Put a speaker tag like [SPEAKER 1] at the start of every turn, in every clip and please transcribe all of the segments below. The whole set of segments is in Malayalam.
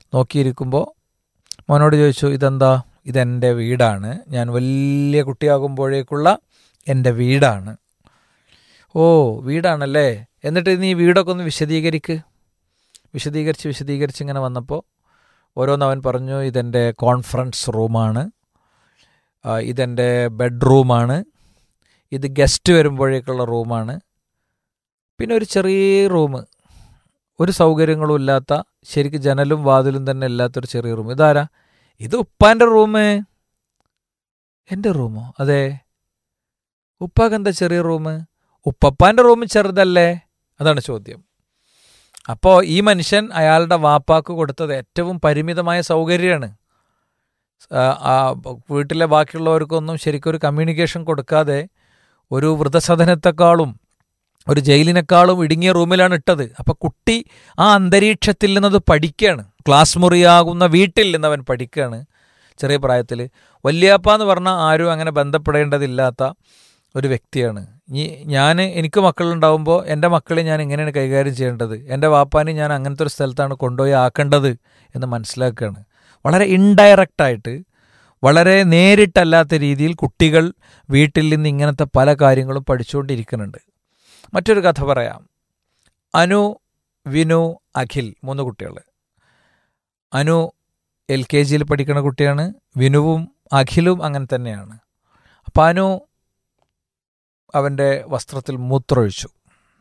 [SPEAKER 1] നോക്കിയിരിക്കുമ്പോൾ മോനോട് ചോദിച്ചു ഇതെന്താ ഇതെൻ്റെ വീടാണ് ഞാൻ വലിയ കുട്ടിയാകുമ്പോഴേക്കുള്ള എൻ്റെ വീടാണ് ഓ വീടാണല്ലേ എന്നിട്ട് നീ വീടൊക്കെ ഒന്ന് വിശദീകരിക്ക് വിശദീകരിച്ച് വിശദീകരിച്ച് ഇങ്ങനെ വന്നപ്പോൾ ഓരോന്ന് അവൻ പറഞ്ഞു ഇതെൻ്റെ കോൺഫറൻസ് റൂമാണ് ആ, ഇതെൻ്റെ ബെഡ്റൂമാണ് ഇത് ഗസ്റ്റ് വരുമ്പോഴേക്കുള്ള റൂമാണ് പിന്നെ ഒരു ചെറിയ റൂം ഒരു സൗകര്യങ്ങളും ഇല്ലാത്ത ശരിക്കും ജനലും വാതിലും തന്നെ ഇല്ലാത്തൊരു ചെറിയ റൂം ഇതാരാ ഇത് ഉപ്പാൻ്റെ റൂം എൻ്റെ റൂമോ അതെ ഉപ്പാക്ക് എന്താ ചെറിയ റൂം ഉപ്പപ്പാൻ്റെ റൂം ചെറുതല്ലേ അതാണ് ചോദ്യം അപ്പോൾ ഈ മനുഷ്യൻ അയാളുടെ വാപ്പാക്ക് കൊടുത്തത് ഏറ്റവും പരിമിതമായ സൗകര്യമാണ് ആ, ആ വീട്ടിലെ ബാക്കിയുള്ളവർക്കൊന്നും ശരിക്കും ഒരു കമ്മ്യൂണിക്കേഷൻ കൊടുക്കാതെ ഒരു വൃതസദനത്തെക്കാളും ഒരു ജയിലിനേക്കാളും ഇടുങ്ങിയ റൂമിലാണ് ഇട്ടത് അപ്പൊ കുട്ടി ആ അന്തരീക്ഷത്തിൽ നിന്നത് പഠിക്കുകയാണ് ക്ലാസ് മുറിയാകുന്ന വീട്ടിൽ നിന്ന് അവൻ പഠിക്കുകയാണ് ചെറിയ പ്രായത്തിൽ വല്യാപ്പ എന്ന് പറഞ്ഞാൽ ആരും അങ്ങനെ ബന്ധപ്പെടേണ്ടതില്ലാത്ത ഒരു വ്യക്തിയാണ് ഈ ഞാൻ എനിക്ക് മക്കളുണ്ടാവുമ്പോൾ എൻ്റെ മക്കളെ ഞാൻ എങ്ങനെയാണ് കൈകാര്യം ചെയ്യേണ്ടത് എൻ്റെ വാപ്പാനെ ഞാൻ അങ്ങനത്തെ ഒരു സ്ഥലത്താണ് കൊണ്ടുപോയി ആക്കേണ്ടത് എന്ന് മനസ്സിലാക്കുകയാണ് വളരെ ഇൻഡയറക്റ്റായിട്ട് വളരെ നേരിട്ടല്ലാത്ത രീതിയിൽ കുട്ടികൾ വീട്ടിൽ നിന്ന് ഇങ്ങനത്തെ പല കാര്യങ്ങളും പഠിച്ചുകൊണ്ടിരിക്കുന്നുണ്ട് മറ്റൊരു കഥ പറയാം അനു വിനു അഖിൽ മൂന്ന് കുട്ടികൾ അനു എൽ കെ ജിയിൽ പഠിക്കുന്ന കുട്ടിയാണ് വിനുവും അഖിലും അങ്ങനെ തന്നെയാണ് അപ്പം അനു അവൻ്റെ വസ്ത്രത്തിൽ മൂത്രമൊഴിച്ചു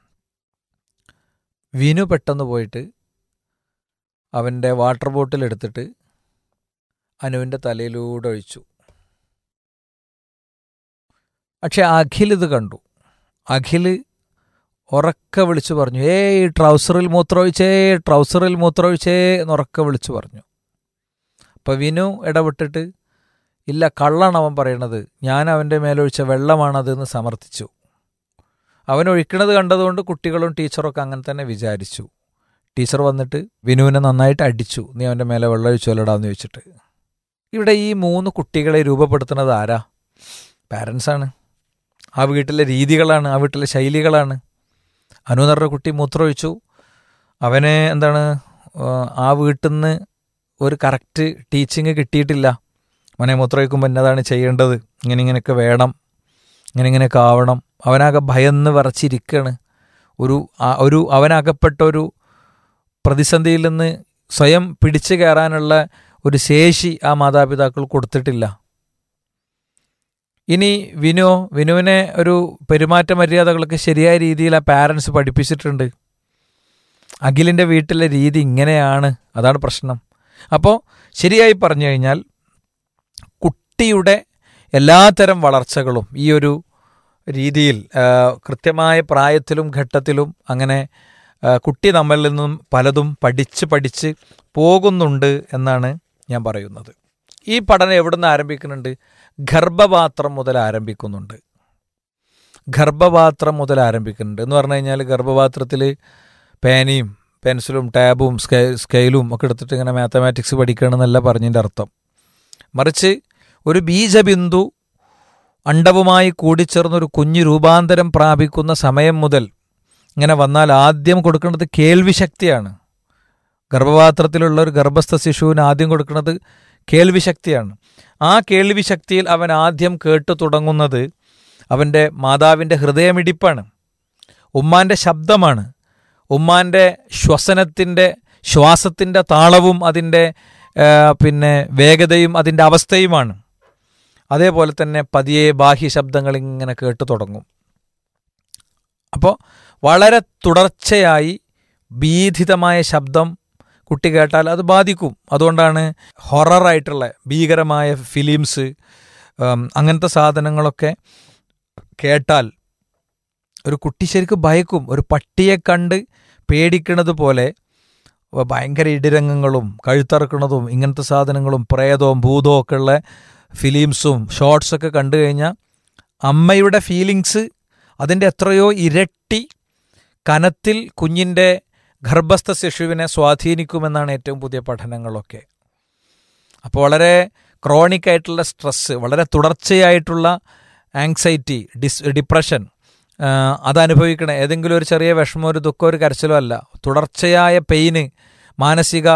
[SPEAKER 1] വിനു പെട്ടെന്ന് പോയിട്ട് അവൻ്റെ വാട്ടർ ബോട്ടിൽ എടുത്തിട്ട് അനുവിൻ്റെ തലയിലൂടെ ഒഴിച്ചു പക്ഷെ അഖിൽ ഇത് കണ്ടു അഖിൽ ഉറക്കെ വിളിച്ചു പറഞ്ഞു ഏയ് ട്രൗസറിൽ മൂത്രമൊഴിച്ചേ ട്രൗസറിൽ മൂത്രമൊഴിച്ചേ എന്ന് ഉറക്കെ വിളിച്ചു പറഞ്ഞു അപ്പം വിനു ഇടപെട്ടിട്ട് ഇല്ല കള്ളാണ് അവൻ പറയണത് ഞാൻ അവൻ്റെ മേലൊഴിച്ച വെള്ളമാണതെന്ന് സമർത്ഥിച്ചു അവൻ ഒഴിക്കണത് കണ്ടതുകൊണ്ട് കുട്ടികളും ടീച്ചറൊക്കെ അങ്ങനെ തന്നെ വിചാരിച്ചു ടീച്ചർ വന്നിട്ട് വിനുവിനെ നന്നായിട്ട് അടിച്ചു നീ അവൻ്റെ മേലെ വെള്ളം ഒഴിച്ചോലടാന്ന് ചോദിച്ചിട്ട് ഇവിടെ ഈ മൂന്ന് കുട്ടികളെ രൂപപ്പെടുത്തുന്നത് ആരാ പാരൻസാണ് ആ വീട്ടിലെ രീതികളാണ് ആ വീട്ടിലെ ശൈലികളാണ് അനു എന്ന് പറഞ്ഞ കുട്ടി മൂത്രമൊഴിച്ചു അവന് എന്താണ് ആ, ആ വീട്ടിൽ നിന്ന് ഒരു കറക്റ്റ് ടീച്ചിങ് കിട്ടിയിട്ടില്ല അവനെ മൂത്രമൊഴിക്കുമ്പോൾ എന്നതാണ് ചെയ്യേണ്ടത് ഇങ്ങനെ ഇങ്ങനെയൊക്കെ വേണം ഇങ്ങനെ ഇങ്ങനെയൊക്കെ ആവണം അവനാകെ ഭയന്ന് വിറച്ചിരിക്കുകയാണ് ഒരു ആ- ഒരു അവനകപ്പെട്ട ഒരു പ്രതിസന്ധിയിൽ നിന്ന് സ്വയം പിടിച്ചു കയറാനുള്ള ഒരു ശേഷി ആ മാതാപിതാക്കൾ കൊടുത്തിട്ടില്ല ഇനി വിനു വിനുവിനെ ഒരു പെരുമാറ്റ മര്യാദകളൊക്കെ ശരിയായ രീതിയിൽ ആ പാരൻസ് പഠിപ്പിച്ചിട്ടുണ്ട് അഖിലിൻ്റെ വീട്ടിലെ രീതി ഇങ്ങനെയാണ് അതാണ് പ്രശ്നം അപ്പോൾ ശരിയായി പറഞ്ഞു കഴിഞ്ഞാൽ കുട്ടിയുടെ എല്ലാത്തരം വളർച്ചകളും ഈ ഒരു രീതിയിൽ ആ, കൃത്യമായ പ്രായത്തിലും ഘട്ടത്തിലും അങ്ങനെ ആ, കുട്ടി നമ്മളിൽ നിന്നും പലതും പഠിച്ച് പഠിച്ച് പോകുന്നുണ്ട് എന്നാണ് ഞാൻ പറയുന്നത് ഈ പഠനം എവിടുന്ന് ആരംഭിക്കുന്നുണ്ട് ഗർഭപാത്രം മുതൽ ആരംഭിക്കുന്നുണ്ട് ഗർഭപാത്രം മുതൽ ആരംഭിക്കുന്നുണ്ട് എന്ന് പറഞ്ഞു കഴിഞ്ഞാൽ ഗർഭപാത്രത്തിൽ പേനയും പെൻസിലും ടാബും സ്കെ സ്കെയിലും ഒക്കെ എടുത്തിട്ട് ഇങ്ങനെ മാത്തമാറ്റിക്സ് പഠിക്കണമെന്നല്ല പറഞ്ഞതിൻ്റെ അർത്ഥം മറിച്ച് ഒരു ബീജബിന്ദു അണ്ടവുമായി കൂടിച്ചേർന്നൊരു കുഞ്ഞു രൂപാന്തരം പ്രാപിക്കുന്ന സമയം മുതൽ ഇങ്ങനെ വന്നാൽ ആദ്യം കൊടുക്കേണ്ടത് കേൾവി ശക്തിയാണ് ഗർഭപാത്രത്തിലുള്ള ഒരു ഗർഭസ്ഥ ശിശുവിന് ആദ്യം കൊടുക്കുന്നത് കേൾവി ശക്തിയാണ് ആ കേൾവി ശക്തിയിൽ അവൻ ആദ്യം കേട്ടു തുടങ്ങുന്നത് അവൻ്റെ മാതാവിൻ്റെ ഹൃദയമിടിപ്പാണ് ഉമ്മാൻ്റെ ശബ്ദമാണ് ഉമ്മാൻ്റെ ശ്വസനത്തിൻ്റെ ശ്വാസത്തിൻ്റെ താളവും അതിൻ്റെ ആ, പിന്നെ വേഗതയും അതിൻ്റെ അവസ്ഥയുമാണ് അതേപോലെ തന്നെ പതിയെ ബാഹ്യ ശബ്ദങ്ങൾ ഇങ്ങനെ കേട്ടു തുടങ്ങും അപ്പോൾ വളരെ തുടർച്ചയായി ഭീതിതമായ ശബ്ദം കുട്ടി കേട്ടാൽ അത് ബാധിക്കും അതുകൊണ്ടാണ് ഹൊററായിട്ടുള്ള ഭീകരമായ ഫിലിംസ് അങ്ങനത്തെ സാധനങ്ങളൊക്കെ കേട്ടാൽ ഒരു കുട്ടി ശരിക്കും ഭയക്കും ഒരു പട്ടിയെ കണ്ട് പേടിക്കുന്നത് പോലെ ഭയങ്കര ഇടിരംഗങ്ങളും കഴുത്തറക്കണതും ഇങ്ങനത്തെ സാധനങ്ങളും പ്രേതവും ഭൂതവും ഒക്കെ ഉള്ള ഫിലിംസും ഷോർട്സൊക്കെ കണ്ടു കഴിഞ്ഞാൽ അമ്മയുടെ ഫീലിങ്സ് അതിൻ്റെ എത്രയോ ഇരട്ടി കനത്തിൽ കുഞ്ഞിൻ്റെ ഗർഭസ്ഥ ശിശുവിനെ സ്വാധീനിക്കുമെന്നാണ് ഏറ്റവും പുതിയ പഠനങ്ങളൊക്കെ അപ്പോൾ വളരെ ക്രോണിക് ആയിട്ടുള്ള സ്ട്രെസ്സ് വളരെ തുടർച്ചയായിട്ടുള്ള ആങ്സൈറ്റി ഡിസ് ഡിപ്രഷൻ അതനുഭവിക്കണ ഏതെങ്കിലും ഒരു ചെറിയ വിഷമോ ഒരു ദുഃഖമോ ഒരു കരച്ചിലോ അല്ല തുടർച്ചയായ പെയിന് മാനസിക